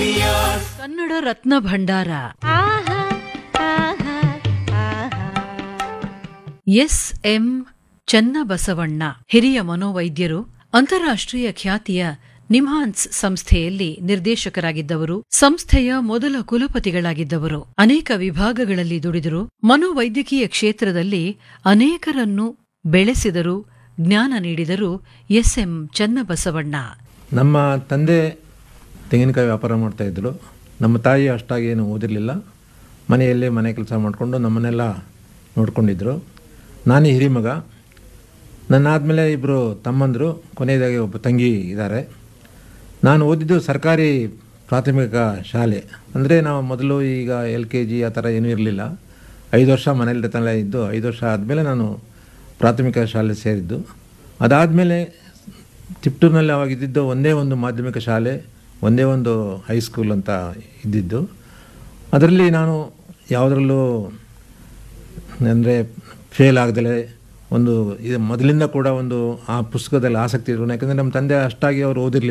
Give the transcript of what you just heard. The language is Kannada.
ಸೀನಿಯರ್ ಕನ್ನಡ ರತ್ನ ಭಂಡಾರ ಎಸ್ ಎಂ ಚನ್ನಬಸವಣ್ಣ ಹಿರಿಯ ಮನೋವೈದ್ಯರು ಅಂತಾರಾಷ್ಟ್ರೀಯ ಖ್ಯಾತಿಯ ನಿಮ್ಹಾನ್ಸ್ ಸಂಸ್ಥೆಯಲ್ಲಿ ನಿರ್ದೇಶಕರಾಗಿದ್ದವರು ಸಂಸ್ಥೆಯ ಮೊದಲ ಕುಲಪತಿಗಳಾಗಿದ್ದವರು ಅನೇಕ ವಿಭಾಗಗಳಲ್ಲಿ ದುಡಿದರು ಮನೋವೈದ್ಯಕೀಯ ಕ್ಷೇತ್ರದಲ್ಲಿ ಅನೇಕರನ್ನು ಬೆಳೆಸಿದರು ಜ್ಞಾನ ನೀಡಿದರು ಎಸ್ ಎಂ ಚನ್ನಬಸವಣ್ಣ ನಮ್ಮ ತಂದೆ ತೆಂಗಿನಕಾಯಿ ವ್ಯಾಪಾರ ಮಾಡ್ತಾಯಿದ್ರು ನಮ್ಮ ತಾಯಿ ಅಷ್ಟಾಗಿ ಏನು ಓದಿರಲಿಲ್ಲ ಮನೆಯಲ್ಲೇ ಮನೆ ಕೆಲಸ ಮಾಡಿಕೊಂಡು ನಮ್ಮನ್ನೆಲ್ಲ ನೋಡ್ಕೊಂಡಿದ್ರು ನಾನೇ ಹಿರಿಮಗ ನನ್ನ ಆದಮೇಲೆ ಇಬ್ಬರು ತಮ್ಮಂದರು ಕೊನೆಯದಾಗಿ ಒಬ್ಬ ತಂಗಿ ಇದ್ದಾರೆ ನಾನು ಓದಿದ್ದು ಸರ್ಕಾರಿ ಪ್ರಾಥಮಿಕ ಶಾಲೆ ಅಂದರೆ ನಾವು ಮೊದಲು ಈಗ ಎಲ್ ಕೆ ಜಿ ಆ ಥರ ಏನೂ ಇರಲಿಲ್ಲ ಐದು ವರ್ಷ ಮನೇಲಿ ತಲೆ ಇದ್ದು ಐದು ವರ್ಷ ಆದಮೇಲೆ ನಾನು ಪ್ರಾಥಮಿಕ ಶಾಲೆ ಸೇರಿದ್ದು ಅದಾದಮೇಲೆ ತಿಪ್ಟೂರಿನಲ್ಲಿ ಅವಾಗ ಇದ್ದಿದ್ದು ಒಂದೇ ಒಂದು ಮಾಧ್ಯಮಿಕ ಶಾಲೆ ಒಂದೇ ಒಂದು ಹೈಸ್ಕೂಲ್ ಅಂತ ಇದ್ದಿದ್ದು ಅದರಲ್ಲಿ ನಾನು ಯಾವುದರಲ್ಲೂ ಅಂದರೆ ಫೇಲ್ ಆಗದಲೇ ಒಂದು ಇದು ಮೊದಲಿಂದ ಕೂಡ ಒಂದು ಆ ಪುಸ್ತಕದಲ್ಲಿ ಆಸಕ್ತಿ ಇರೋನು ಯಾಕಂದರೆ ನಮ್ಮ ತಂದೆ ಅಷ್ಟಾಗಿ ಅವರು ಓದಿರಲಿಲ್ಲ